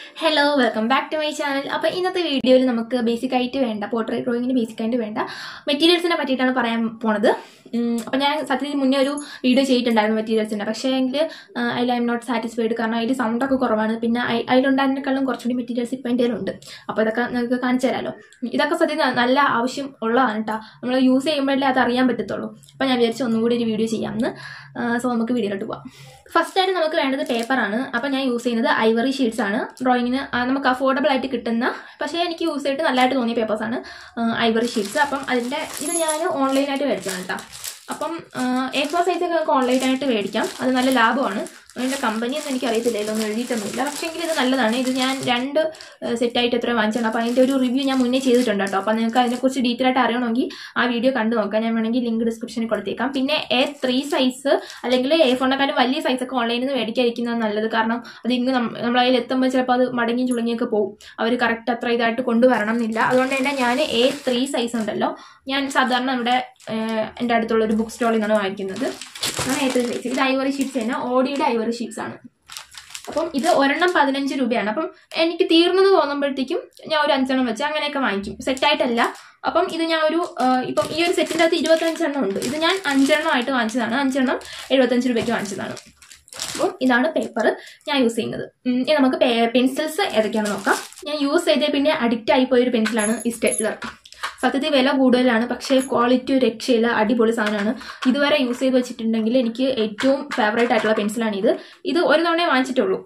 Hello welcome back to my channel അപ്പോൾ ഇന്നത്തെ വീഡിയോയിൽ നമുക്ക് ബേസിക് ആയിട്ട് വേണ്ട പോർട്രേറ്റ് ഡ്രോയിങ്ങിന് ബേസിക് ആയിട്ട് വേണ്ട മെറ്റീരിയൽസിനെ പറ്റിയിട്ടാണ് പറയാൻ പോണത് അപ്പോൾ ഞാൻ സത്യത്തിൽ മുന്നേ ഒരു വീഡിയോ ചെയ്തിട്ടുണ്ടായിരുന്നു മെറ്റീരിയൽസിൻ്റെ പക്ഷേ എങ്കിൽ അതിൽ ഐ എം നോട്ട് സാറ്റിസ്ഫൈഡ് കാരണം അതിൽ സൗണ്ടൊക്കെ കുറവാണ് പിന്നെ അയി- അതിലുണ്ടായിരുന്നേക്കാളും കുറച്ചുകൂടി മെറ്റീരിയൽസ് ഇപ്പം എൻ്റെ ഉണ്ട് അപ്പോൾ ഇതൊക്കെ നിങ്ങൾക്ക് കാണിച്ചു തരാമല്ലോ ഇതൊക്കെ സത്യം ന- നല്ല ആവശ്യം ഉള്ളതാണ് കേട്ടോ നമ്മൾ യൂസ് ചെയ്യുമ്പോഴല്ലേ അത് അറിയാൻ പറ്റത്തുള്ളൂ അപ്പോൾ ഞാൻ വിചാരിച്ചു ഒന്നും കൂടി ഒരു വീഡിയോ ചെയ്യാമെന്ന് സോ നമുക്ക് വീഡിയോയിലോട്ട് പോവാം ഫസ്റ്റ് ആയിട്ട് നമുക്ക് വേണ്ടത് പേപ്പറാണ് അപ്പോൾ ഞാൻ യൂസ് ചെയ്യുന്നത് ഐവറി ഷീറ്റ്സ് ആണ് ഡ്രോയിങ്ങിന് നമുക്ക് അഫോർഡബിൾ ആയിട്ട് കിട്ടുന്ന പക്ഷേ എനിക്ക് യൂസ് ചെയ്തിട്ട് നല്ലതായിട്ട് തോന്നിയ പേപ്പേഴ്സാണ് ഐവറി ഷീറ്റ്സ് അപ്പം അതിൻ്റെ ഇത് ഞാൻ ഓൺലൈനായിട്ട് മേടിച്ചതാണ് കേട്ടോ അപ്പം എ ഫോർ സൈസൊക്കെ നമുക്ക് ഓൺലൈനായിട്ട് മേടിക്കാം അത് നല്ല ലാഭമാണ് അതിൻ്റെ കമ്പനി ഒന്നും എനിക്ക് അറിയത്തില്ല ഇതിലൊന്നും എഴുതിയിട്ടൊന്നുമില്ല പക്ഷേ എങ്കിൽ ഇത് നല്ലതാണ് ഇത് ഞാൻ രണ്ട് സെറ്റായിട്ട് എത്ര വാങ്ങിച്ചാണ് അപ്പോൾ അതിൻ്റെ ഒരു റിവ്യൂ ഞാൻ മുന്നേ ചെയ്തിട്ടുണ്ട് കേട്ടോ അപ്പോൾ നിങ്ങൾക്ക് അതിനെക്കുറിച്ച് ഡീറ്റെയിൽ ആയിട്ട് അറിയണമെങ്കിൽ ആ വീഡിയോ കണ്ടു നോക്കാം ഞാൻ വേണമെങ്കിൽ ലിങ്ക് ഡിസ്ക്രിപ്ഷനിൽ കൊടുത്തേക്കാം പിന്നെ എ ത്രീ സൈസ് അല്ലെങ്കിൽ എ ഫോണിനെക്കാളും വലിയ സൈസൊക്കെ ഓൺലൈനിൽ നിന്ന് മേടിക്കാതിരിക്കുന്നത് നല്ലത് കാരണം അത് ഇങ്ങ് നമ്മൾ അതിൽ എത്തുമ്പോൾ ചിലപ്പോൾ അത് മടങ്ങി ചുളുങ്ങിയൊക്കെ പോകും അവർ കറക്റ്റ് അത്ര ഇതായിട്ട് കൊണ്ടുവരണം എന്നില്ല അതുകൊണ്ട് തന്നെ ഞാൻ എ ത്രീ സൈസ് ഉണ്ടല്ലോ ഞാൻ സാധാരണ നമ്മുടെ ഏഹ്, എൻ്റെ അടുത്തുള്ള ഒരു ബുക്ക് സ്റ്റോളിൽ നിന്നാണ് വാങ്ങിക്കുന്നത് അങ്ങനെ എ ത്രീ സൈസ് ഇത് ഐവറി ഷീറ്റ്സ് തന്നെ ഓഡിയുടെ ഐവറി ഷീറ്റ്സ് ആണ് അപ്പം ഇത് ഒരെണ്ണം പതിനഞ്ച് രൂപയാണ് അപ്പം എനിക്ക് തീർന്നത് തോന്നുമ്പോഴത്തേക്കും ഞാൻ ഒരു അഞ്ചെണ്ണം വെച്ച് അങ്ങനെയൊക്കെ വാങ്ങിക്കും സെറ്റായിട്ടല്ല അപ്പം ഇത് ഞാൻ ഒരു ആ, ഇപ്പം ഈ ഒരു സെറ്റിൻ്റെ അകത്ത് ഇരുപത്തഞ്ചെണ്ണം ഉണ്ട് ഇത് ഞാൻ അഞ്ചെണ്ണം ആയിട്ട് വാങ്ങിച്ചതാണ് അഞ്ചെണ്ണം എഴുപത്തഞ്ച് രൂപയ്ക്ക് വാങ്ങിച്ചതാണ് അപ്പം ഇതാണ് പേപ്പർ ഞാൻ യൂസ് ചെയ്യുന്നത് ഉം, ഇനി നമുക്ക് പെൻസിൽസ് ഏതൊക്കെയാണെന്ന് നോക്കാം ഞാൻ യൂസ് ചെയ്ത പിന്നെ അഡിക്റ്റ് ആയി പോയൊരു പെൻസിലാണ് ഈ സ്റ്റെറ്റ്ലർ സത്യത്തിൽ വില കൂടുതലാണ് പക്ഷേ ക്വാളിറ്റി ഒരു രക്ഷയില്ല അടിപൊളി സാധനമാണ് ഇതുവരെ യൂസ് ചെയ്ത് വെച്ചിട്ടുണ്ടെങ്കിൽ എനിക്ക് ഏറ്റവും ഫേവറേറ്റ് ആയിട്ടുള്ള പെൻസിലാണ് ഇത് ഇത് ഒരു തവണയെ വാങ്ങിച്ചിട്ടുള്ളൂ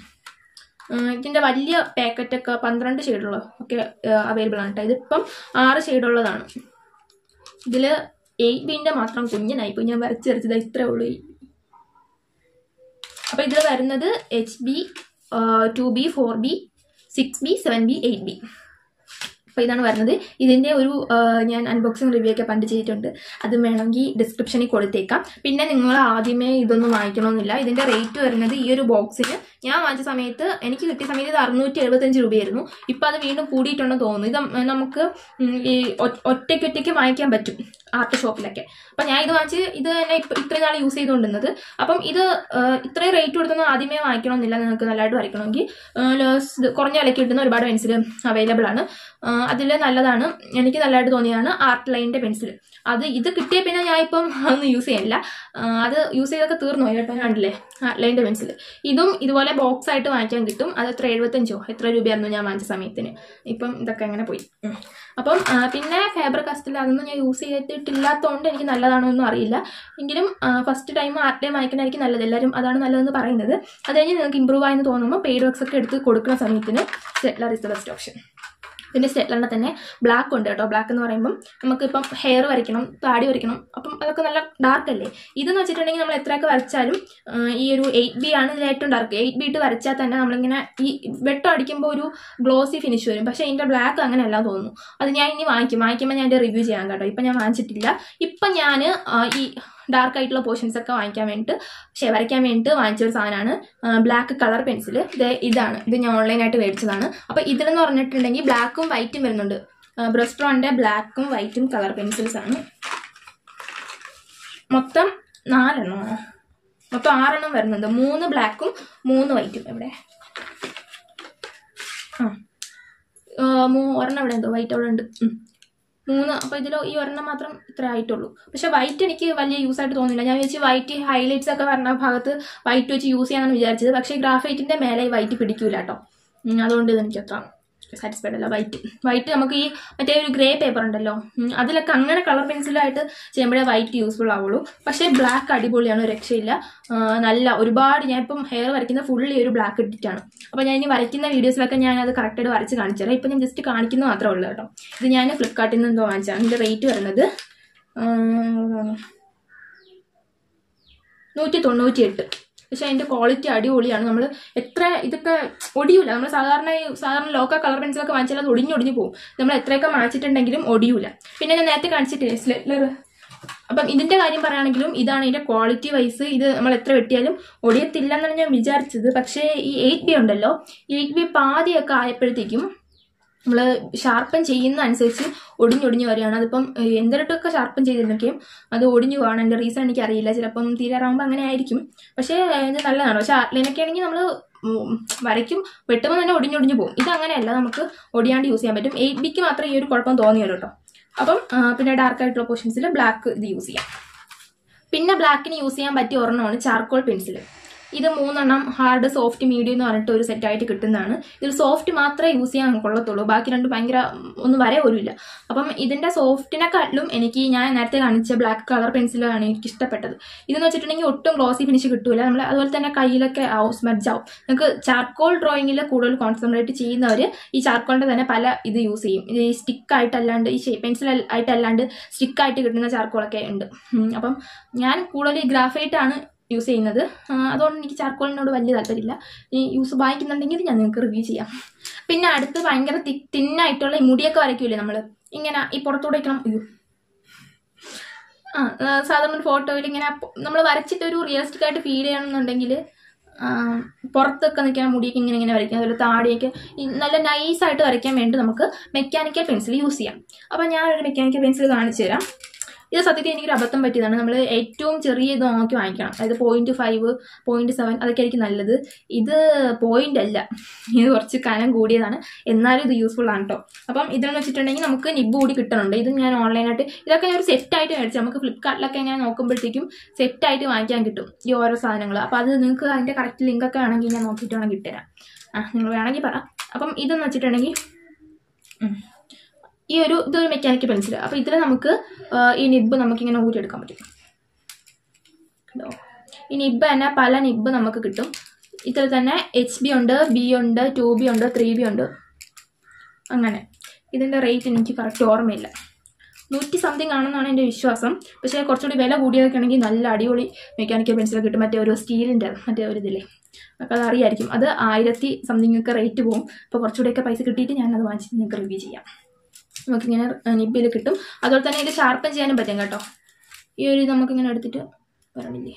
ഉം, ഇതിന്റെ വലിയ പാക്കറ്റൊക്കെ പന്ത്രണ്ട് ഷെയ്ഡുള്ള ഒക്കെ അവൈലബിൾ ആണ് കേട്ടോ ഇതിപ്പം ആറ് ഷെയ്ഡുള്ളതാണ് ഇതിൽ എയ്റ്റ് ബിന്റെ മാത്രം കുഞ്ഞനായിപ്പോൾ ഞാൻ വരച്ച് വരച്ചത് ഇത്രേ ഉള്ളൂ ഈ അപ്പോൾ ഇതിൽ വരുന്നത് H B two B four B six B seven B eight B അപ്പോൾ ഇതാണ് വരുന്നത് ഇതിൻ്റെ ഒരു ആ, ഞാൻ അൺബോക്സിങ് റിവ്യൂ ഒക്കെ പണ്ട് ചെയ്തിട്ടുണ്ട് അത് വേണമെങ്കിൽ ഡിസ്ക്രിപ്ഷനിൽ കൊടുത്തേക്കാം പിന്നെ നിങ്ങൾ ആദ്യമേ ഇതൊന്നും വാങ്ങിക്കണമെന്നില്ല ഇതിൻ്റെ റേറ്റ് വരുന്നത് ഈ ഒരു ബോക്സിന് ഞാൻ വാങ്ങിച്ച സമയത്ത് എനിക്ക് കിട്ടിയ സമയത്ത് ഇത് അറുന്നൂറ്റി എഴുപത്തഞ്ച് രൂപയായിരുന്നു ഇപ്പം അത് വീണ്ടും കൂടിയിട്ടുണ്ടെന്ന് തോന്നുന്നു ഇത് നമുക്ക് ഉം, ഈ ഒ- ഒറ്റയ്ക്ക് ഒറ്റയ്ക്ക് വാങ്ങിക്കാൻ പറ്റും ആർട്ട് ഷോപ്പിലൊക്കെ അപ്പം ഞാൻ ഇത് വാങ്ങിച്ച് ഇത് തന്നെ ഇപ്പം ഇത്രയും നാൾ യൂസ് ചെയ്തുകൊണ്ടിരുന്നത് അപ്പം ഇത് ആ, ഇത്രയും റേറ്റ് കൊടുത്തൊന്നും ആദ്യമേ വാങ്ങിക്കണമെന്നില്ല നിങ്ങൾക്ക് നല്ലതായിട്ട് വരയ്ക്കണമെങ്കിൽ ആ, ലോസ് ഇത് കുറഞ്ഞ വിലയ്ക്ക് കിട്ടുന്ന ഒരുപാട് പെൻസിൽ അവൈലബിൾ ആണ് അതിൽ നല്ലതാണ് എനിക്ക് നല്ലതായിട്ട് തോന്നിയതാണ് ആർട്ട് ലൈനിൻ്റെ പെൻസിൽ അത് ഇത് കിട്ടിയ പിന്നെ ഞാൻ ഇപ്പം അതൊന്നും യൂസ് ചെയ്യാനില്ല ആ, അത് യൂസ് ചെയ്തൊക്കെ തീർന്നു പോയി കേട്ടോ കണ്ടില്ലേ ആർട്ട് ലൈനിൻ്റെ പെൻസിൽ ഇതും ഇതുപോലെ ബോക്സ് ആയിട്ട് വാങ്ങിക്കാൻ കിട്ടും അത് എത്ര എഴുപത്തഞ്ചോ എത്ര രൂപയായിരുന്നു ഞാൻ വാങ്ങിച്ച സമയത്തിന് ഇപ്പം ഇതൊക്കെ അങ്ങനെ പോയി ഉം. അപ്പം ആ, പിന്നെ ഫേബർ കാസ്റ്റിൽ അതൊന്നും ഞാൻ യൂസ് ചെയ്തിട്ടില്ലാത്തതുകൊണ്ട് എനിക്ക് നല്ലതാണോ ഒന്നും അറിയില്ല എങ്കിലും ഫസ്റ്റ് ടൈം ആർട്ട് ടൈം വാങ്ങിക്കുന്നതായിരിക്കും നല്ലത് എല്ലാവരും അതാണ് നല്ലതെന്ന് പറയുന്നത് അത് കഴിഞ്ഞ് നിങ്ങൾക്ക് ഇമ്പ്രൂവ് ആയെന്ന് തോന്നുമ്പോൾ പെയ്ഡ് വർക്ക്സ് ഒക്കെ എടുത്ത് കൊടുക്കുന്ന സമയത്തിന് Staedtler is the best option പിന്നെ സ്റ്റെറ്റ്ലറിൻ്റെ തന്നെ ബ്ലാക്ക് ഉണ്ട് കേട്ടോ ബ്ലാക്ക് എന്ന് പറയുമ്പം നമുക്കിപ്പം ഹെയർ വരയ്ക്കണം താടി വരയ്ക്കണം അപ്പം അതൊക്കെ നല്ല ഡാർക്ക് അല്ലേ ഇതെന്ന് വെച്ചിട്ടുണ്ടെങ്കിൽ നമ്മൾ എത്രയൊക്കെ വരച്ചാലും ആ, ഈ ഒരു എയ്റ്റ് ബി ആണ് ഇതിൽ ഏറ്റവും ഡാർക്ക് എയ്റ്റ് ബി ഇട്ട് വരച്ചാൽ തന്നെ നമ്മളിങ്ങനെ ഈ വെട്ടം അടിക്കുമ്പോൾ ഒരു ഗ്ലോസി ഫിനിഷ് വരും പക്ഷേ ഇതിൻ്റെ ബ്ലാക്ക് അങ്ങനെയല്ല തോന്നുന്നു അത് ഞാൻ ഇനി വാങ്ങിക്കും വാങ്ങിക്കുമ്പോൾ ഞാൻ എൻ്റെ റിവ്യൂ ചെയ്യാം കേട്ടോ ഇപ്പം ഞാൻ വാങ്ങിച്ചിട്ടില്ല ഇപ്പം ഞാൻ ഈ ഡാർക്ക് ആയിട്ടുള്ള പോർഷൻസ് ഒക്കെ വാങ്ങിക്കാൻ വേണ്ടിയിട്ട് പക്ഷേ വരയ്ക്കാൻ വേണ്ടിയിട്ട് വാങ്ങിച്ച ഒരു സാധനമാണ് ബ്ലാക്ക് കളർ പെൻസിൽ ഇത് ഇതാണ് ഇത് ഞാൻ ഓൺലൈനായിട്ട് മേടിച്ചതാണ് അപ്പോൾ ഇതിലെന്ന് പറഞ്ഞിട്ടുണ്ടെങ്കിൽ ബ്ലാക്കും വൈറ്റും വരുന്നുണ്ട് ബ്രസ്ട്രോണിൻ്റെ ബ്ലാക്കും വൈറ്റും കളർ പെൻസിൽസ് ആണ് മൊത്തം നാലെണ്ണോ മൊത്തം ആറെണ്ണം വരുന്നുണ്ട് മൂന്ന് ബ്ലാക്കും മൂന്ന് വൈറ്റും എവിടെ ആ ആ, മൂ- ഒരെണ്ണം ഇവിടെ എന്തോ വൈറ്റ് അവിടെ ഉണ്ട് ഉം. മൂന്ന് അപ്പോൾ ഇതിൽ ഈ ഒരെണ്ണം മാത്രം ഇത്ര ആയിട്ടുള്ളൂ പക്ഷേ വൈറ്റ് എനിക്ക് വലിയ യൂസ് ആയിട്ട് തോന്നുന്നില്ല ഞാൻ വിചാരിച്ചു വൈറ്റ് ഹൈലൈറ്റ്സ് ഒക്കെ വരുന്ന ഭാഗത്ത് വൈറ്റ് വെച്ച് യൂസ് ചെയ്യാമെന്ന് വിചാരിച്ചത് പക്ഷേ ഗ്രാഫൈറ്റിൻ്റെ മേലെ ഈ വൈറ്റ് പിടിക്കൂല കേട്ടോ ഉം, അതുകൊണ്ട് ഇത് എനിക്ക് അത്ര സാറ്റിസ്ഫൈഡ് അല്ല വൈറ്റ് വൈറ്റ് നമുക്ക് ഈ മറ്റേ ഒരു ഗ്രേ പേപ്പർ ഉണ്ടല്ലോ ഉം, അതിലൊക്കെ അങ്ങനെ കളർ പെൻസിലായിട്ട് ചെയ്യുമ്പോഴേ വൈറ്റ് യൂസ്ഫുൾ ആവുള്ളൂ പക്ഷേ ബ്ലാക്ക് അടിപൊളിയാണ് ഒരു രക്ഷയില്ല ആ, നല്ല ഒരുപാട് ഞാൻ ഇപ്പം ഹെയർ വരയ്ക്കുന്ന ഫുള്ളി ഒരു ബ്ലാക്ക് ഇട്ടിട്ടാണ് അപ്പോൾ ഞാൻ ഇനി വരയ്ക്കുന്ന വീഡിയോസിലൊക്കെ ഞാൻ അത് കറക്റ്റായിട്ട് വരച്ച് കാണിച്ചു തരാം ഇപ്പം ഞാൻ ജസ്റ്റ് കാണിക്കുന്നത് മാത്രമേ ഉള്ളൂ കേട്ടോ ഇത് ഞാൻ ഫ്ലിപ്കാർട്ടിൽ നിന്ന് എന്തോ വാങ്ങിച്ചതാണ് ഇതിൻ്റെ റേറ്റ് വരുന്നത് നൂറ്റി തൊണ്ണൂറ്റി എട്ട് പക്ഷെ അതിൻ്റെ ക്വാളിറ്റി അടിപൊളിയാണ് നമ്മൾ എത്ര ഇതൊക്കെ ഒടിയൂല നമ്മൾ സാധാരണ ഈ സാധാരണ ലോക്കൽ കളർ പെൻസിലൊക്കെ വാങ്ങിച്ചാൽ അത് ഒടിഞ്ഞൊടിഞ്ഞു പോകും നമ്മൾ എത്രയൊക്കെ മാച്ചിട്ടുണ്ടെങ്കിലും ഒടിയൂല പിന്നെ ഞാൻ നേരത്തെ കാണിച്ചിട്ടില്ലേ സ്ലെറ്റ്ലർ അപ്പം ഇതിന്റെ കാര്യം പറയുകയാണെങ്കിലും ഇതാണ് ഇതിന്റെ ക്വാളിറ്റി വൈസ് ഇത് നമ്മൾ എത്ര വെട്ടിയാലും ഒടിയത്തില്ല എന്നാണ് ഞാൻ വിചാരിച്ചത് പക്ഷേ ഈ എയ്റ്റ് ബി ഉണ്ടല്ലോ എയ്റ്റ് ബി പാതിയൊക്കെ ആയപ്പോഴത്തേക്കും നമ്മൾ ഷാർപ്പൻ ചെയ്യുന്ന അനുസരിച്ച് ഒടിഞ്ഞൊടിഞ്ഞ് വരികയാണ് അതിപ്പം ഏഹ്, എന്തൊരിട്ടൊക്കെ ഷാർപ്പൻ ചെയ്തിരുന്നൊക്കെയും അത് ഒടിഞ്ഞു പോകാണ് എൻ്റെ റീസൺ എനിക്കറിയില്ല ചിലപ്പം തീരാറാകുമ്പോൾ അങ്ങനെ ആയിരിക്കും പക്ഷേ ഏഹ്, ഇത് നല്ലതാണ് പക്ഷേ ആർട്ട്ലൈനൊക്കെ ആണെങ്കിൽ നമ്മൾ ഉം, വരയ്ക്കും വെട്ടുമ്പോൾ തന്നെ ഒടിഞ്ഞൊടിഞ്ഞ് പോകും ഇത് അങ്ങനെയല്ല നമുക്ക് ഒടിയാണ്ട് യൂസ് ചെയ്യാൻ പറ്റും എയ്റ്റ് ബിക്ക് മാത്രമേ ഈ ഒരു കുഴപ്പം തോന്നിയുള്ളൂ കേട്ടോ അപ്പം ആ, പിന്നെ ഡാർക്ക് ആയിട്ടുള്ള പോർഷൻസിൽ ബ്ലാക്ക് ഇത് യൂസ് ചെയ്യാം പിന്നെ ബ്ലാക്കിന് യൂസ് ചെയ്യാൻ പറ്റിയ ഒരെണ്ണമാണ് ചാർക്കോൾ പെൻസിൽ ഇത് മൂന്നെണ്ണം ഹാർഡ് സോഫ്റ്റ് മീഡിയം എന്ന് പറഞ്ഞിട്ട് ഒരു സെറ്റായിട്ട് കിട്ടുന്നതാണ് ഇതിൽ സോഫ്റ്റ് മാത്രമേ യൂസ് ചെയ്യാൻ കൊള്ളത്തുള്ളൂ ബാക്കി രണ്ട് ഭയങ്കര ഉം, ഒന്നും വരെ പോലുമില്ല അപ്പം ഇതിന്റെ സോഫ്റ്റിനെക്കാട്ടിലും എനിക്ക് ഞാൻ നേരത്തെ കാണിച്ച ബ്ലാക്ക് കളർ പെൻസിലാണ് എനിക്ക് ഇഷ്ടപ്പെട്ടത് ഇതെന്ന് വെച്ചിട്ടുണ്ടെങ്കിൽ ഒട്ടും ഗ്ലോസി ഫിനിഷ് കിട്ടൂല നമ്മൾ അതുപോലെ തന്നെ കയ്യിലൊക്കെ ആവും സ്മഡ്ജ് ആവും നിങ്ങൾക്ക് ചാർക്കോൾ ഡ്രോയിങ്ങിൽ കൂടുതൽ കോൺസെൻട്രേറ്റ് ചെയ്യുന്നവർ ഈ ചാർക്കോളിന്റെ തന്നെ പല ഇത് യൂസ് ചെയ്യും ഇത് ഈ സ്റ്റിക്ക് ആയിട്ടല്ലാണ്ട് ഈ പെൻസിൽ ആയിട്ടല്ലാണ്ട് സ്റ്റിക്കായിട്ട് കിട്ടുന്ന ചാർക്കോളൊക്കെ ഉണ്ട് ഉം, അപ്പം ഞാൻ കൂടുതൽ ഈ ഗ്രാഫൈറ്റ് ആണ് യൂസ് ചെയ്യുന്നത് ആ, അതുകൊണ്ട് എനിക്ക് ചാർക്കോളിനോട് വലിയ താല്പര്യമില്ല ഈ യൂസ് വാങ്ങിക്കുന്നുണ്ടെങ്കിൽ ഞാൻ നിങ്ങൾക്ക് റിവ്യൂ ചെയ്യാം പിന്നെ അടുത്ത് ഭയങ്കര തി തിന്നായിട്ടുള്ള ഈ മുടിയൊക്കെ വരയ്ക്കൂലേ നമ്മൾ ഇങ്ങനെ ഈ പുറത്തൂടെ വയ്ക്കണം അയ്യോ ആ ആ, സാധാരണ ഫോട്ടോയിൽ ഇങ്ങനെ നമ്മൾ വരച്ചിട്ട് ഒരു റിയലിസ്റ്റിക് ആയിട്ട് ഫീൽ ചെയ്യണമെന്നുണ്ടെങ്കിൽ പുറത്തൊക്കെ നിൽക്കുന്ന മുടിയൊക്കെ ഇങ്ങനെ ഇങ്ങനെ വരയ്ക്കാം അതുപോലെ താടിയൊക്കെ ഈ നല്ല നൈസായിട്ട് വരയ്ക്കാൻ വേണ്ടി നമുക്ക് മെക്കാനിക്കൽ പെൻസിൽ യൂസ് ചെയ്യാം അപ്പോൾ ഞാനൊരു മെക്കാനിക്കൽ പെൻസിൽ കാണിച്ചു തരാം ഇത് സത്യത്തിൽ എനിക്കൊരു അബദ്ധം പറ്റിയതാണ് നമ്മൾ ഏറ്റവും ചെറിയ ഇത് നോക്കി വാങ്ങിക്കണം അതായത് പോയിന്റ് ഫൈവ് പോയിന്റ് സെവൻ അതൊക്കെ ആയിരിക്കും നല്ലത് ഇത് പോയിന്റ് അല്ല ഇത് കുറച്ച് കനം കൂടിയതാണ് എന്നാലും ഇത് യൂസ്ഫുൾ ആണ് കേട്ടോ അപ്പം ഇതെന്ന് വെച്ചിട്ടുണ്ടെങ്കിൽ നമുക്ക് നിബ് കൂടി കിട്ടുന്നുണ്ട് ഇത് ഞാൻ ഓൺലൈനായിട്ട് ഇതൊക്കെ ഞാൻ ഒരു സെറ്റായിട്ട് മേടിച്ചു നമുക്ക് ഫ്ലിപ്കാർട്ടിലൊക്കെ ഞാൻ നോക്കുമ്പോഴത്തേക്കും സെറ്റായിട്ട് വാങ്ങിക്കാൻ കിട്ടും ഈ ഓരോ സാധനങ്ങൾ അപ്പോൾ അത് നിങ്ങൾക്ക് അതിൻ്റെ കറക്റ്റ് ലിങ്കൊക്കെ വേണമെങ്കിൽ ഞാൻ നോക്കിയിട്ട് വേണമെങ്കിൽ ഇട്ടുതരാം ആ നിങ്ങൾ വേണമെങ്കിൽ പറ അപ്പം ഇതെന്ന് വെച്ചിട്ടുണ്ടെങ്കിൽ ഉം. ഈ ഒരു ഇതൊരു മെക്കാനിക്കൽ പെൻസിൽ അപ്പോൾ ഇതിൽ നമുക്ക് ആ, ഈ നിബ് നമുക്കിങ്ങനെ ഊരിയെടുക്കാൻ പറ്റും കണ്ടോ ഈ നിബ് തന്നെ പല നിബ് നമുക്ക് കിട്ടും ഇതിൽ തന്നെ എച്ച് ബി ഉണ്ട് ബി ഉണ്ട് ടു ബി ഉണ്ട് ത്രീ ബി ഉണ്ട് അങ്ങനെ ഇതിൻ്റെ റേറ്റ് എനിക്ക് കറക്റ്റ് ഓർമ്മയില്ല നൂറ്റി സംതിങ് ആണെന്നാണ് എൻ്റെ വിശ്വാസം പക്ഷേ കുറച്ചുകൂടി വില കൂടിയതൊക്കെ ആണെങ്കിൽ നല്ല അടിപൊളി മെക്കാനിക്കൽ പെൻസിൽ കിട്ടും മറ്റേ ഒരു സ്റ്റീലിൻ്റെ മറ്റേ ഒരു ഇതില്ലേ അപ്പോൾ അത് അറിയായിരിക്കും അത് ആയിരത്തി സംതിങ് ഒക്കെ റേറ്റ് പോകും അപ്പോൾ കുറച്ചുകൂടിയൊക്കെ പൈസ കിട്ടിയിട്ട് ഞാൻ അത് വാങ്ങിച്ച് നിങ്ങൾക്ക് റിവ്യൂ ചെയ്യാം നമുക്കിങ്ങനെ നിബിൽ കിട്ടും അതുപോലെ തന്നെ ഇത് ഷാർപ്പൻ ചെയ്യാനും പറ്റും കേട്ടോ ഈ ഒരു ഇത് നമുക്കിങ്ങനെ എടുത്തിട്ട് വരണില്ലേ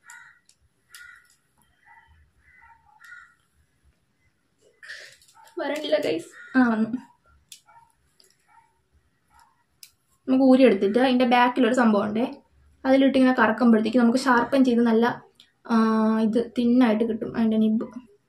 വരണില്ല ഗൈസ് ആ വന്നു നമുക്ക് ഊരി എടുത്തിട്ട് അതിൻ്റെ ബാക്കിലൊരു സംഭവം ഉണ്ടേ അതിലിട്ട് ഇങ്ങനെ കറക്കുമ്പോഴത്തേക്ക് നമുക്ക് ഷാർപ്പൻ ചെയ്ത് നല്ല ആ, ഇത് തിന്നായിട്ട് കിട്ടും അതിൻ്റെ നിബ്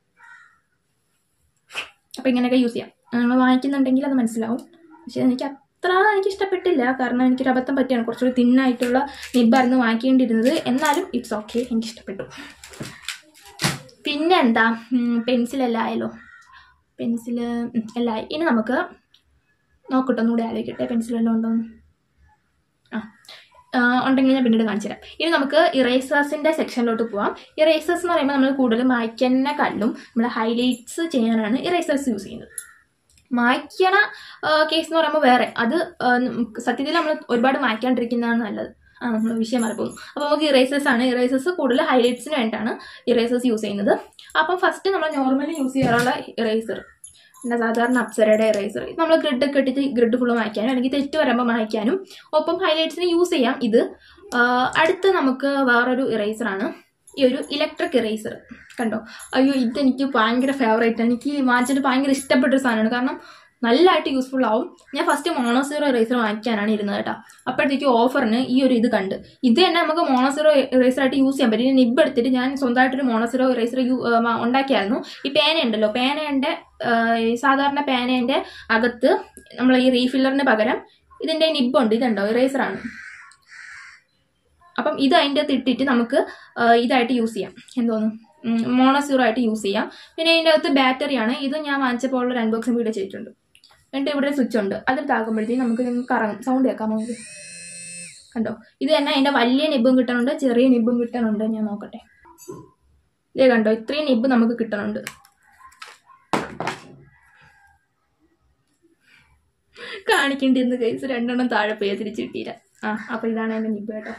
അപ്പോൾ ഇങ്ങനെയൊക്കെ യൂസ് ചെയ്യാം നിങ്ങൾ വാങ്ങിക്കുന്നുണ്ടെങ്കിൽ അത് മനസ്സിലാവും പക്ഷേ എനിക്ക് അത്ര എനിക്ക് ഇഷ്ടപ്പെട്ടില്ല കാരണം എനിക്കൊരു അബദ്ധം പറ്റിയാണ് കുറച്ചുകൂടി തിന്നായിട്ടുള്ള നിബായിരുന്നു വാങ്ങിക്കേണ്ടിയിരുന്നത് എന്നാലും ഇറ്റ്സ് ഓക്കെ എനിക്ക് ഇഷ്ടപ്പെട്ടു പിന്നെ എന്താ പെൻസിലെല്ലാം ആയല്ലോ പെൻസില് എല്ലാം ആയി ഇനി നമുക്ക് നോക്കട്ടെ ഒന്നുകൂടി ആലോചിക്കട്ടെ പെൻസിലെല്ലാം ഉണ്ടോ എന്ന്. ആ ആ, ഉണ്ടെങ്കിൽ ഞാൻ പിന്നീട് കാണിച്ചു തരാം ഇനി നമുക്ക് ഇറേസേഴ്സിൻ്റെ സെക്ഷനിലോട്ട് പോവാം ഇറേസേഴ്സ് എന്ന് പറയുമ്പോൾ നമ്മൾ കൂടുതൽ മായ്ക്കുന്നതിനെക്കാളും നമ്മൾ ഹൈലൈറ്റ്സ് ചെയ്യാനാണ് ഇറേസേഴ്സ് യൂസ് ചെയ്യുന്നത് മായ്ക്കണ കേസ് എന്ന് പറയുമ്പോൾ വേറെ അത് ആ, നമുക്ക് സത്യത്തിൽ നമ്മൾ ഒരുപാട് മായ്ക്കാണ്ടിരിക്കുന്നതാണ് നല്ലത് ആ നമ്മൾ വിഷയം മാറിപ്പോകും അപ്പോൾ നമുക്ക് ഇറേസേഴ്സ് ആണ് ഇറേസേഴ്സ് കൂടുതൽ ഹൈലൈറ്റ്സിന് വേണ്ടിയിട്ടാണ് ഇറേസേഴ്സ് യൂസ് ചെയ്യുന്നത് അപ്പം ഫസ്റ്റ് നമ്മൾ നോർമലി യൂസ് ചെയ്യാറുള്ള ഇറേസർ പിന്നെ സാധാരണ അപ്സരയുടെ ഇറേസർ നമ്മൾ ഗ്രിഡ് ഒക്കെ ഇട്ടിട്ട് ഗ്രിഡ് ഫുള്ള് മായ്ക്കാനും അല്ലെങ്കിൽ തെറ്റ് വരുമ്പോൾ മായ്ക്കാനും ഒപ്പം ഹൈലൈറ്റ്സിന് യൂസ് ചെയ്യാം ഇത് ആ, അടുത്ത് നമുക്ക് വേറൊരു ഇറേസറാണ് ഈ ഒരു ഇലക്ട്രിക് ഇറേസർ കണ്ടോ അയ്യോ ഇതെനിക്ക് ഭയങ്കര ഫേവറേറ്റ് എനിക്ക് വാങ്ങിച്ചിട്ട് ഭയങ്കര ഇഷ്ടപ്പെട്ട ഒരു സാധനമാണ് കാരണം നല്ലതായിട്ട് യൂസ്ഫുൾ ആവും ഞാൻ ഫസ്റ്റ് മോണോസീറോ ഇറേസർ വാങ്ങിക്കാനാണ് ഇരുന്നത് കേട്ടോ അപ്പോഴത്തേക്ക് ഓഫറിന് ഈ ഒരു ഇത് കണ്ട് ഇത് തന്നെ നമുക്ക് മോണോസീറോ ഇറേസർ ആയിട്ട് യൂസ് ചെയ്യാൻ പറ്റും ഇനി നിബ് എടുത്തിട്ട് ഞാൻ സ്വന്തമായിട്ടൊരു മോണോസീറോ ഇറേസർ ഉണ്ടാക്കിയായിരുന്നു ഈ പേന ഉണ്ടല്ലോ പേനയുടെ ആ, ഈ സാധാരണ പേനേൻ്റെ അകത്ത് നമ്മൾ ഈ റീഫില്ലറിന് പകരം ഇതിൻ്റെ നിബുണ്ട് ഇതുണ്ടോ ഇറേസറാണ് അപ്പം ഇത് അതിൻ്റെ അകത്ത് ഇട്ടിട്ട് നമുക്ക് ആ, ഇതായിട്ട് യൂസ് ചെയ്യാം എന്തോന്ന് മോണോസീറോ ആയിട്ട് യൂസ് ചെയ്യാം പിന്നെ ഇതിൻ്റെ അകത്ത് ബാറ്ററിയാണ് ഇത് ഞാൻ വാങ്ങിച്ചപ്പോൾ ഉള്ള ഒരു അൺബോക്സിംഗ് വീഡിയോ ചെയ്തിട്ടുണ്ട് എന്നിട്ട് ഇവിടെ സ്വിച്ച് ഉണ്ട് അതിൽ താക്കുമ്പോഴത്തേക്കും നമുക്ക് ഇതിന് കറങ്ങും സൗണ്ട് കേൾക്കാം നമുക്ക് കണ്ടോ ഇത് തന്നെ അതിൻ്റെ വലിയ നിബും കിട്ടുന്നുണ്ട് ചെറിയ നിബും കിട്ടുന്നുണ്ട് ഞാൻ നോക്കട്ടെ ഇതേ കണ്ടോ ഇത്രയും നിബ് നമുക്ക് കിട്ടുന്നുണ്ട് കാണിക്കേണ്ടിരുന്ന കേസ് രണ്ടെണ്ണം താഴെ പോയാൽ തിരിച്ച് കിട്ടിയില്ല ആ അപ്പോൾ ഇതാണ് എൻ്റെ നിബ് കേട്ടോ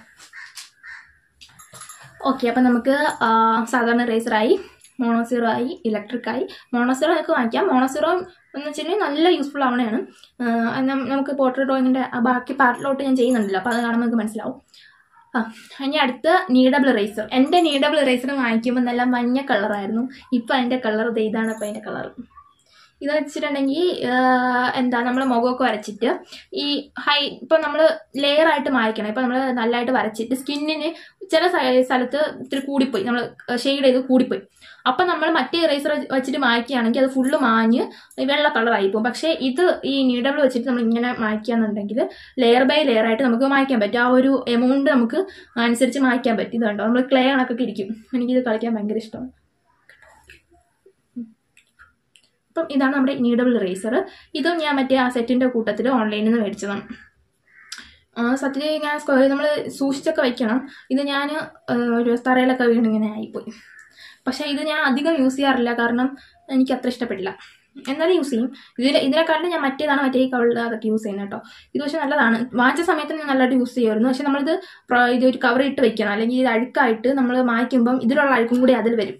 ഓക്കെ അപ്പം നമുക്ക് ആ, സാധാരണ റേസറായി മോണോസീറോ ആയി ഇലക്ട്രിക് ആയി മോണോസീറോ നമുക്ക് വാങ്ങിക്കാം മോണോസീറോ എന്ന് വെച്ചിട്ടുണ്ടെങ്കിൽ നല്ല യൂസ്ഫുൾ ആവണയാണ് ആ, അത് നം- നമുക്ക് പോർട്രേറ്റ് ഡ്രോയിങ്ങിൻ്റെ ബാക്കി പാർട്ടിലോട്ട് ഞാൻ ചെയ്യുന്നുണ്ടല്ലോ അപ്പോൾ അത് കാണുമ്പോൾ നമുക്ക് മനസ്സിലാവും ആ ഇനി അടുത്ത് നീഡബിൾ റേസർ എൻ്റെ നീഡബിൾ റേസർ വാങ്ങിക്കുമ്പോൾ നല്ല മഞ്ഞ കളറായിരുന്നു ഇപ്പം അതിൻ്റെ കളർ ഇതാണ് അപ്പോൾ അതിൻ്റെ കളർ ഇത് വെച്ചിട്ടുണ്ടെങ്കിൽ എന്താ നമ്മൾ മുഖമൊക്കെ വരച്ചിട്ട് ഈ ഹൈ ഇപ്പം നമ്മൾ ലെയർ ആയിട്ട് മായ്ക്കണം ഇപ്പം നമ്മൾ നല്ലതായിട്ട് വരച്ചിട്ട് സ്കിന്നിന് ചില സ്ഥ- സ്ഥലത്ത് ഇത്തിരി കൂടിപ്പോയി നമ്മൾ ഷെയ്ഡ് ചെയ്ത് കൂടിപ്പോയി അപ്പം നമ്മൾ മറ്റേ ഇറേസർ വെച്ചിട്ട് മായ്ക്കുകയാണെങ്കിൽ അത് ഫുള്ള് മാഞ്ഞ് വെള്ള കളറായി പോകും പക്ഷേ ഇത് ഈ നീഡബിൾ വെച്ചിട്ട് നമ്മൾ ഇങ്ങനെ മായ്ക്കുകയാണെന്നുണ്ടെങ്കിൽ ലെയർ ബൈ ലെയർ ആയിട്ട് നമുക്ക് മായ്ക്കാൻ പറ്റും ആ ഒരു എമൗണ്ട് നമുക്ക് അനുസരിച്ച് മായ്ക്കാൻ പറ്റും ഇത് കണ്ടോ നമ്മൾ ക്ലേ കണക്കൊക്കെ ഇരിക്കും എനിക്കിത് കളിക്കാൻ ഭയങ്കര ഇഷ്ടമാണ് അപ്പം ഇതാണ് നമ്മുടെ നീഡബിൾ ഇറേസർ ഇതും ഞാൻ മറ്റേ ആ സെറ്റിൻ്റെ കൂട്ടത്തിൽ ഓൺലൈനിൽ നിന്ന് മേടിച്ചതാണ് ആ, സത്യത്തിൽ ഞാൻ നമ്മൾ സൂക്ഷിച്ചൊക്കെ വെക്കണം ഇത് ഞാൻ ഒരു തറയിലൊക്കെ വീണ് ഇങ്ങനെ ആയിപ്പോയി പക്ഷേ ഇത് ഞാൻ അധികം യൂസ് ചെയ്യാറില്ല കാരണം എനിക്ക് അത്ര ഇഷ്ടപ്പെട്ടില്ല എന്നാലും യൂസ് ചെയ്യും ഇതിൽ ഇതിനെക്കാട്ടിലും ഞാൻ മറ്റേതാണ് മറ്റേ ഈ കവളിൽ അതൊക്കെ യൂസ് ചെയ്യുന്നത് കേട്ടോ ഇത് പക്ഷേ നല്ലതാണ് വാങ്ങിച്ച സമയത്ത് ഞാൻ നല്ലതായിട്ട് യൂസ് ചെയ്യുമായിരുന്നു പക്ഷെ നമ്മളിത് പ്ര- ഇത് ഒരു കവർ ഇട്ട് വെക്കണം അല്ലെങ്കിൽ ഇത് അഴുക്കായിട്ട് നമ്മൾ മായ്ക്കുമ്പം ഇതിലുള്ള അഴുക്കും കൂടി അതിൽ വരും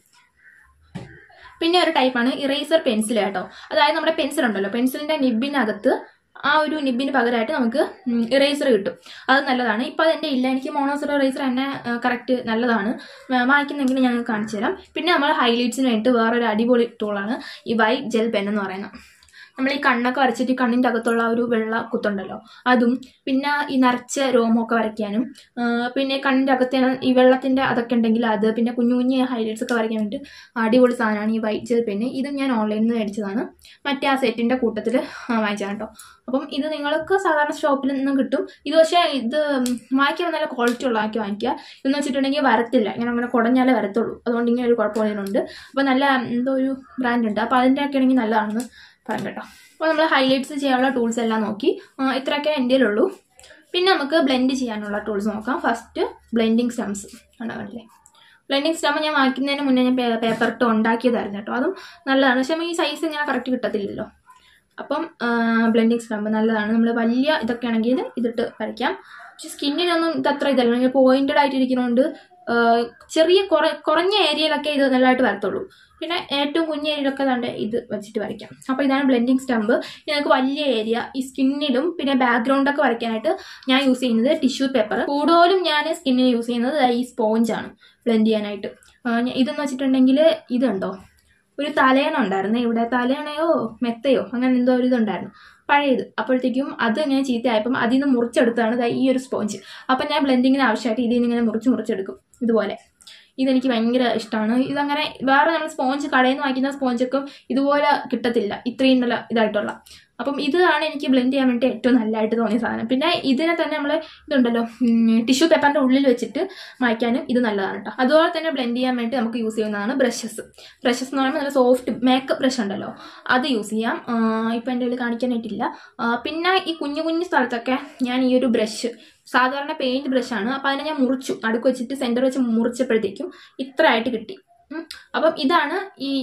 പിന്നെ ഒരു ടൈപ്പാണ് ഇറേസർ പെൻസിൽ കേട്ടോ അതായത് നമ്മുടെ പെൻസിൽ ഉണ്ടല്ലോ പെൻസിലിന്റെ നിബിനകത്ത് ആ ഒരു നിബിന് പകരമായിട്ട് നമുക്ക് ഇറേസർ കിട്ടും അത് നല്ലതാണ് ഇപ്പോൾ അതെൻ്റെ ഇല്ല എനിക്ക് മോണോസർ ഇറേസർ തന്നെ കറക്റ്റ് നല്ലതാണ് മ- മായ്ക്കുന്നെങ്കിൽ ഞാൻ കാണിച്ചു തരാം പിന്നെ നമ്മൾ ഹൈലൈറ്റ്സിന് വേണ്ടിയിട്ട് വേറൊരു അടിപൊളി ടൂളാണ് ഈ വൈറ്റ് ജെൽ പെൻ എന്ന് പറയുന്നത് നമ്മൾ ഈ കണ്ണൊക്കെ വരച്ചിട്ട് കണ്ണിൻ്റെ അകത്തുള്ള ആ ഒരു വെള്ള കുത്തുണ്ടല്ലോ അതും പിന്നെ ഈ നരച്ച രോമമൊക്കെ വരയ്ക്കാനും ആ, പിന്നെ കണ്ണിൻ്റെ അകത്തെ ഈ വെള്ളത്തിൻ്റെ അതൊക്കെ ഉണ്ടെങ്കിൽ അത് പിന്നെ കുഞ്ഞു കുഞ്ഞു ഹൈലൈറ്റ്സ് ഒക്കെ വരയ്ക്കാൻ വേണ്ടിയിട്ട് അടിപൊളി സാധനമാണ് ഈ വൈറ്റ് ജെൽ പെന്ന് ഇതും ഞാൻ ഓൺലൈനിൽ നിന്ന് മേടിച്ചതാണ് മറ്റേ ആ സെറ്റിൻ്റെ കൂട്ടത്തിൽ വാങ്ങിച്ചതാണ് കേട്ടോ അപ്പം ഇത് നിങ്ങൾക്ക് സാധാരണ ഷോപ്പിൽ നിന്നും കിട്ടും ഇത് പക്ഷേ ഇത് വാങ്ങിക്കുമ്പോൾ നല്ല ക്വാളിറ്റി ഉള്ളതാക്കി വാങ്ങിക്കുക ഇതെന്ന് വെച്ചിട്ടുണ്ടെങ്കിൽ വരത്തില്ല ഇങ്ങനെ അങ്ങനെ കുടഞ്ഞാലേ വരത്തുള്ളൂ അതുകൊണ്ട് ഇങ്ങനെ ഒരു കുഴപ്പമുണ്ട് അപ്പോൾ നല്ല എന്തോ ഒരു ബ്രാൻഡ് ഉണ്ട് അപ്പോൾ അതിൻ്റെ ഒക്കെ ആണെങ്കിൽ നല്ലതാണെന്ന് പറയാം കേട്ടോ അപ്പോൾ നമ്മൾ ഹൈലൈറ്റ്സ് ചെയ്യാനുള്ള ടൂൾസ് എല്ലാം നോക്കി ആ, ഇത്രയൊക്കെ എൻ്റെ ഉള്ളൂ പിന്നെ നമുക്ക് ബ്ലെൻഡ് ചെയ്യാനുള്ള ടൂൾസ് നോക്കാം ഫസ്റ്റ് ബ്ലെൻഡിങ് സ്റ്റംസ് കണ്ടില്ലേ ബ്ലെൻഡിങ് സ്റ്റം ഞാൻ വാങ്ങിക്കുന്നതിന് മുന്നേ ഞാൻ പേപ്പർ ഇട്ട് ഉണ്ടാക്കിയതായിരുന്നു കേട്ടോ അതും നല്ലതാണ് പക്ഷേ ഈ സൈസ് ഇങ്ങനെ കറക്റ്റ് കിട്ടത്തില്ലല്ലോ അപ്പം ബ്ലെൻഡിങ് സ്റ്റംപ് നല്ലതാണ് നമ്മൾ വലിയ ഇതൊക്കെ ആണെങ്കിൽ ഇതിട്ട് വരയ്ക്കാം പക്ഷെ സ്കിന്നിനൊന്നും ഇത് അത്ര ഇതല്ല പോയിന്റഡ് ആയിട്ടിരിക്കുന്നതുകൊണ്ട് ആ, ചെറിയ കുറ കുറഞ്ഞ ഏരിയയിലൊക്കെ ഇത് നല്ലതായിട്ട് വരത്തുള്ളൂ പിന്നെ ഏറ്റവും കുഞ്ഞ ഏരിയയിലൊക്കെ തന്നെ ഇത് വെച്ചിട്ട് വരയ്ക്കാം അപ്പോൾ ഇതാണ് ബ്ലെൻഡിങ് സ്റ്റംപ് ഞങ്ങൾക്ക് വലിയ ഏരിയ ഈ സ്കിന്നിലും പിന്നെ ബാക്ക്ഗ്രൗണ്ടൊക്കെ വരയ്ക്കാനായിട്ട് ഞാൻ യൂസ് ചെയ്യുന്നത് ടിഷ്യൂ പേപ്പർ കൂടുതലും ഞാൻ സ്കിന്നിന് യൂസ് ചെയ്യുന്നത് ഈ സ്പോഞ്ചാണ് ബ്ലെൻഡ് ചെയ്യാനായിട്ട് ആ, ഞാൻ- ഇതെന്ന് വെച്ചിട്ടുണ്ടെങ്കിൽ ഇതുണ്ടോ ഒരു തലയണ ഉണ്ടായിരുന്നു ഇവിടെ തലയണയോ മെത്തയോ അങ്ങനെ എന്തോ ഒരു ഇതുണ്ടായിരുന്നു പഴയത് അപ്പോഴത്തേക്കും അത് ഇങ്ങനെ ചീത്തയായപ്പം അതിൽ നിന്ന് മുറിച്ചെടുത്താണ് ദാ ഈ ഒരു സ്പോഞ്ച് അപ്പം ഞാൻ ബ്ലെൻഡിങ്ങിന് ആവശ്യമായിട്ട് ഇതിൽ നിന്ന് ഇങ്ങനെ മുറിച്ച് മുറിച്ചെടുക്കും ഇതുപോലെ ഇതെനിക്ക് ഭയങ്കര ഇഷ്ടമാണ് ഇതങ്ങനെ വേറെ നമ്മൾ സ്പോഞ്ച് കടയിൽ നിന്ന് വാങ്ങിക്കുന്ന സ്പോഞ്ചൊക്കെ ഇതുപോലെ കിട്ടത്തില്ല ഇത്രയും നല്ല ഇതായിട്ടുള്ള അപ്പം ഇതാണ് എനിക്ക് ബ്ലെൻഡ് ചെയ്യാൻ വേണ്ടി ഏറ്റവും നല്ലതായിട്ട് തോന്നിയ സാധനം പിന്നെ ഇതിനെ തന്നെ നമ്മൾ ഇതുണ്ടല്ലോ ടിഷ്യൂ പേപ്പറിൻ്റെ ഉള്ളിൽ വെച്ചിട്ട് മായ്ക്കാനും ഇത് നല്ലതാണ് കേട്ടോ അതുപോലെ തന്നെ ബ്ലെൻഡ് ചെയ്യാൻ വേണ്ടി നമുക്ക് യൂസ് ചെയ്യുന്നതാണ് ബ്രഷസ് ബ്രഷസ് എന്ന് പറയുമ്പോൾ നല്ല സോഫ്റ്റ് മേക്കപ്പ് ബ്രഷ് ഉണ്ടല്ലോ അത് യൂസ് ചെയ്യാം ഇപ്പം എൻ്റെ കയ്യിൽ കാണിക്കാനായിട്ടില്ല ആ, പിന്നെ ഈ കുഞ്ഞു കുഞ്ഞു സ്ഥലത്തൊക്കെ ഞാൻ ഈ ഒരു ബ്രഷ് സാധാരണ പെയിന്റ് ബ്രഷാണ് അപ്പം അതിനെ ഞാൻ മുറിച്ചു അടുക്ക് വെച്ചിട്ട് സെൻറ്റർ വെച്ച് മുറിച്ചപ്പോഴത്തേക്കും ഇത്ര ആയിട്ട് കിട്ടി ഉം. അപ്പം ഇതാണ് ഈ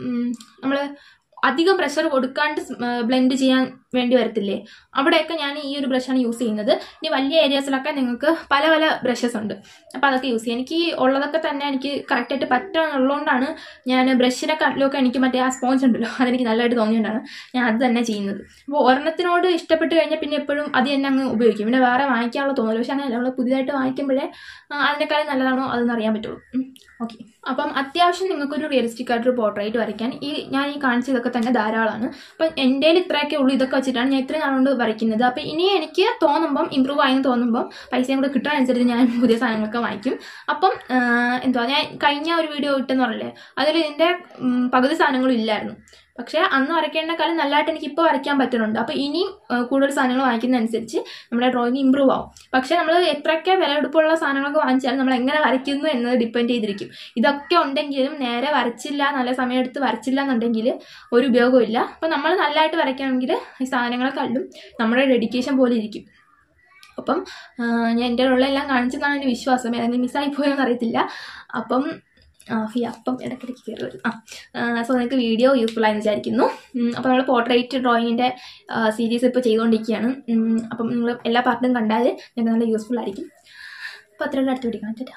നമ്മൾ അധികം പ്രഷർ കൊടുക്കാണ്ട് ബ്ലെൻഡ് ചെയ്യാൻ വേണ്ടി വരത്തില്ലേ അവിടെയൊക്കെ ഞാൻ ഈ ഒരു ബ്രഷാണ് യൂസ് ചെയ്യുന്നത് ഇനി വലിയ ഏരിയാസിലൊക്കെ നിങ്ങൾക്ക് പല പല ബ്രഷസ് ഉണ്ട് അപ്പോൾ അതൊക്കെ യൂസ് ചെയ്യാം എനിക്ക് ഉള്ളതൊക്കെ തന്നെ എനിക്ക് കറക്റ്റായിട്ട് പറ്റുന്നുള്ളതുകൊണ്ടാണ് ഞാൻ ബ്രഷിനെ കാട്ടിലൊക്കെ എനിക്ക് മറ്റേ ആ സ്പോഞ്ച് ഉണ്ടല്ലോ അതെനിക്ക് നല്ലതായിട്ട് തോന്നിയുകൊണ്ടാണ് ഞാൻ അത് തന്നെ ചെയ്യുന്നത് അപ്പോൾ ഒരെണ്ണത്തിനോട് ഇഷ്ടപ്പെട്ട് കഴിഞ്ഞാൽ പിന്നെ എപ്പോഴും അത് തന്നെ അങ്ങ് ഉപയോഗിക്കും പിന്നെ വേറെ വാങ്ങിക്കാനുള്ള തോന്നില്ല പക്ഷെ അങ്ങനെയല്ല നമ്മൾ പുതിയതായിട്ട് വാങ്ങിക്കുമ്പോഴേ ആ, അതിനേക്കാളും നല്ലതാണോ അതെന്ന് അറിയാൻ പറ്റുള്ളൂ ഓക്കെ അപ്പം അത്യാവശ്യം നിങ്ങൾക്കൊരു റിയലിസ്റ്റിക് ആയിട്ടൊരു പോർട്രേറ്റ് വരയ്ക്കാൻ ഈ ഞാൻ ഈ കാണിച്ചതൊക്കെ തന്നെ ധാരാളമാണ് അപ്പം എൻ്റെ ഇത്രയൊക്കെ ഉള്ളൂ ഇതൊക്കെ വെച്ചിട്ടാണ് ഞാൻ ഇത്രയും നാളുകൊണ്ട് വരയ്ക്കുന്നത് അപ്പം ഇനി എനിക്ക് തോന്നുമ്പം ഇമ്പ്രൂവ് ആയെന്ന് തോന്നുമ്പം പൈസയും കൂടെ കിട്ടാനനുസരിച്ച് ഞാൻ പുതിയ സാധനങ്ങളൊക്കെ വാങ്ങിക്കും അപ്പം ആ, എന്തുവാ ഞാൻ കഴിഞ്ഞ ഒരു വീഡിയോ ഇട്ടെന്ന് പറഞ്ഞില്ലേ അതിൽ ഇതിൻ്റെ ഉം, പകുതി സാധനങ്ങളും ഇല്ലായിരുന്നു പക്ഷേ അന്ന് വരയ്ക്കേണ്ടക്കാളും നല്ലതായിട്ട് എനിക്ക് ഇപ്പോൾ വരയ്ക്കാൻ പറ്റുന്നുണ്ട് അപ്പോൾ ഇനിയും ആ, കൂടുതൽ സാധനങ്ങൾ വാങ്ങിക്കുന്നതനുസരിച്ച് നമ്മുടെ ഡ്രോയിങ് ഇമ്പ്രൂവ് ആവും പക്ഷേ നമ്മൾ എത്രയൊക്കെ വിലയെടുപ്പുള്ള സാധനങ്ങളൊക്കെ വാങ്ങിച്ചാലും നമ്മൾ എങ്ങനെ വരയ്ക്കുന്നു എന്നത് ഡിപ്പെൻഡ് ചെയ്തിരിക്കും ഇതൊക്കെ ഉണ്ടെങ്കിലും നേരെ വരച്ചില്ല നല്ല സമയമെടുത്ത് വരച്ചില്ല എന്നുണ്ടെങ്കിൽ ഒരു ഉപയോഗവും ഇല്ല അപ്പോൾ നമ്മൾ നല്ലതായിട്ട് വരയ്ക്കണമെങ്കിൽ ഈ സാധനങ്ങളെക്കാളും നമ്മുടെ ഡെഡിക്കേഷൻ പോലെ ഇരിക്കും അപ്പം ആ, ഞാൻ എൻ്റെ ഉള്ള എല്ലാം കാണിച്ചെന്നാണ് എൻ്റെ വിശ്വാസം ഏതെങ്കിലും മിസ്സായി പോയെന്ന് അറിയത്തില്ല അപ്പം ആ, ഫി അപ്പം ഇടയ്ക്കിടയ്ക്ക് കയറി വരും ആ സോ നിങ്ങൾക്ക് വീഡിയോ യൂസ്ഫുൾ ആയി വിചാരിക്കുന്നു ഉം, അപ്പോൾ നമ്മൾ പോർട്രേറ്റ് ഡ്രോയിങ്ങിൻ്റെ സീരീസ് ഇപ്പോൾ ചെയ്തുകൊണ്ടിരിക്കുകയാണ് ഉം, അപ്പം നിങ്ങൾ എല്ലാ പാർട്ടും കണ്ടാൽ നിങ്ങൾക്ക് നല്ല യൂസ്ഫുൾ ആയിരിക്കും അപ്പോൾ അത്രയുള്ള അടുത്ത് പിടിക്കണം ചേട്ടാ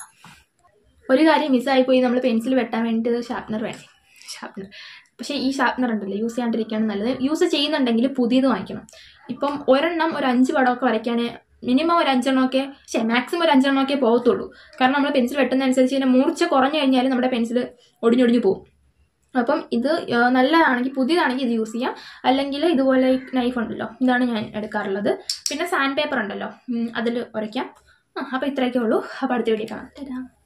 ഒരു കാര്യം മിസ്സായി പോയി നമ്മൾ പെൻസിൽ വെട്ടാൻ വേണ്ടിയിട്ട് ഷാർപ്നർ വേണം ഷാർപ്നർ പക്ഷേ ഈ ഷാർപ്നർ ഉണ്ടല്ലോ യൂസ് ചെയ്യാണ്ടിരിക്കുകയാണ് നല്ലത് യൂസ് ചെയ്യുന്നുണ്ടെങ്കിൽ പുതിയത് വാങ്ങിക്കണം ഇപ്പം ഒരെണ്ണം ഒരു അഞ്ച് പടമൊക്കെ വരയ്ക്കാൻ മിനിമം ഒരു അഞ്ചെണ്ണമൊക്കെ ശേ മാക്സിമം ഒരു അഞ്ചെണ്ണമൊക്കെ പോകത്തുള്ളൂ കാരണം നമ്മൾ പെൻസിൽ വെട്ടുന്നതനുസരിച്ച് ഇതിൻ്റെ മൂർച്ച കുറഞ്ഞു കഴിഞ്ഞാൽ നമ്മുടെ പെൻസിൽ ഒടിഞ്ഞൊടിഞ്ഞു പോകും അപ്പം ഇത് ആ, നല്ലതാണെങ്കിൽ പുതിയതാണെങ്കിൽ ഇത് യൂസ് ചെയ്യാം അല്ലെങ്കിൽ ഇതുപോലെ നൈഫ് ഉണ്ടല്ലോ ഇതാണ് ഞാൻ എടുക്കാറുള്ളത് പിന്നെ സാൻഡ് പേപ്പർ ഉണ്ടല്ലോ അതിൽ ഉരയ്ക്കാം ആ അപ്പോൾ ഇത്രയൊക്കെ ഉള്ളൂ അപ്പോൾ അടുത്ത വീഡിയോ കാണാം ടാറ്റാ.